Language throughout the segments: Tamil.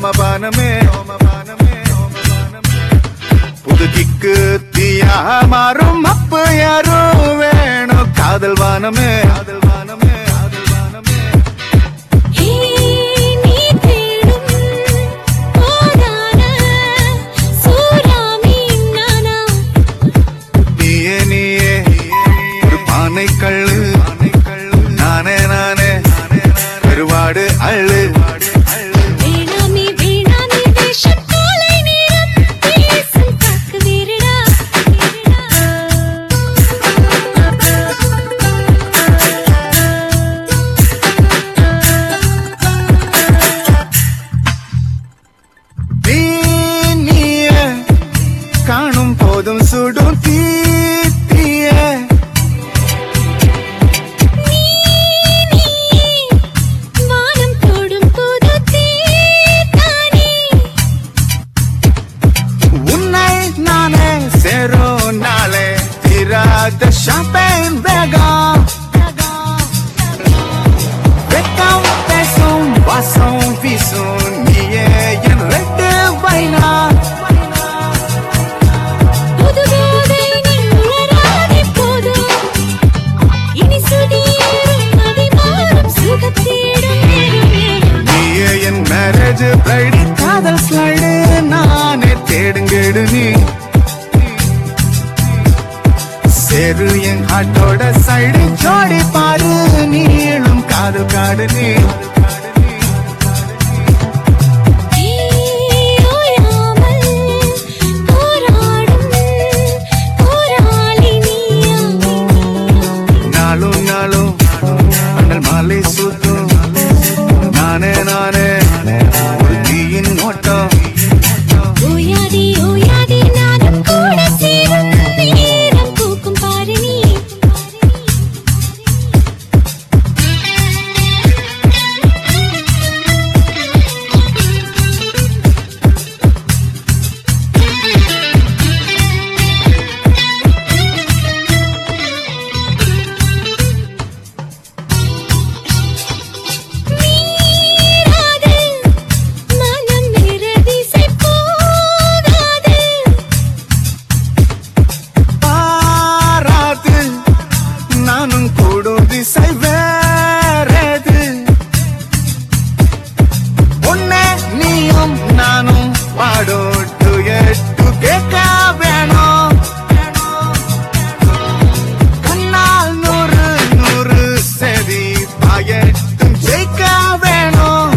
சோமபானமே சோமபானமே சோமபானமே புது கிக்கு தீயா மாறும் அப்ப யாரோ வேணும் காதல் வானமே காதல் வானமே காதல் வானமே ஹே நீ தேடும் போதான சூறாமி நானா நீயே நீயே ஒரு பானை கள்ளு நானே நானே கருவாடு அள்ளு வேணாமி வேணாமி வேஷம் காலை நேரம் பேசும் காக்கு வீரடா நீ நீயே காணும் போதும் சுடும் தீ தீயே வானம் தொடும் புது தீர்த்தானே உன்னை நானே சேரும் நாளே தீராத ஷாம்பேன் வேகம் வெக்கம் பேசும் வாசம் வீசும் நீயே என் ரெட்டு வைனா புது போதை நீ உணராதே போதும் இனி சுதியேறும் நதி மாறும் சுகத்தேடும் நேரம் நீயே என் மேரேஜ் பிரைடு காதல் ஸ்லைடு நானே தேடுங்கேடு நீ சேரு என் ஹார்ட்டோட சைடு ஜோடி பாரு நீளும் காதல் காடு நீ ஓயாமல் போராடும் போராளி நீயா நாளும் நாளும் அண்ணல் மாலை சூத்தும் நானே நானே ஒரு தீயின் ஓட்டம் ஓயாதே ஓயாதே நானும் கூட சேரும் நேரம் பூக்கும் பாரு நீ மீறாது மனம் நிறதிசை போகாது பாராது நானும் கூடும் திசை வேறது உன்னை நீயும் நானும் பாடும் டுயட்டு கேட்க வேணும் கண்ணால் நூறு நூறு செதி பாயட்டும் ஜெயிக்க வேணும்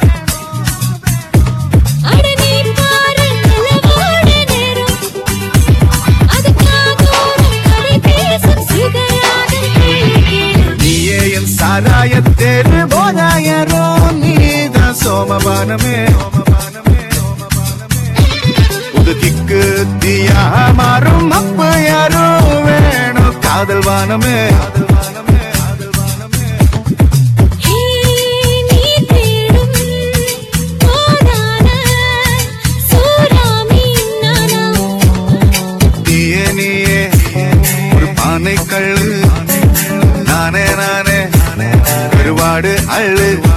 அடனே பாரு நிலவோட நேரம் அது காதோறும் கதை பேசும் சுகராகம் கேளு நீயே என் சாராய தேரு போதாயரோ நீதான் சோமபானமே புது திக்கு தீயா மாறும் அப்ப யாரோ வேணும் காதல் வானமே ஹே நீ தேடும் போதான சூறாமி நானா நீயே நீயே ஒரு பானை கள்ளு நானே நானே கருவாடு அள்ளு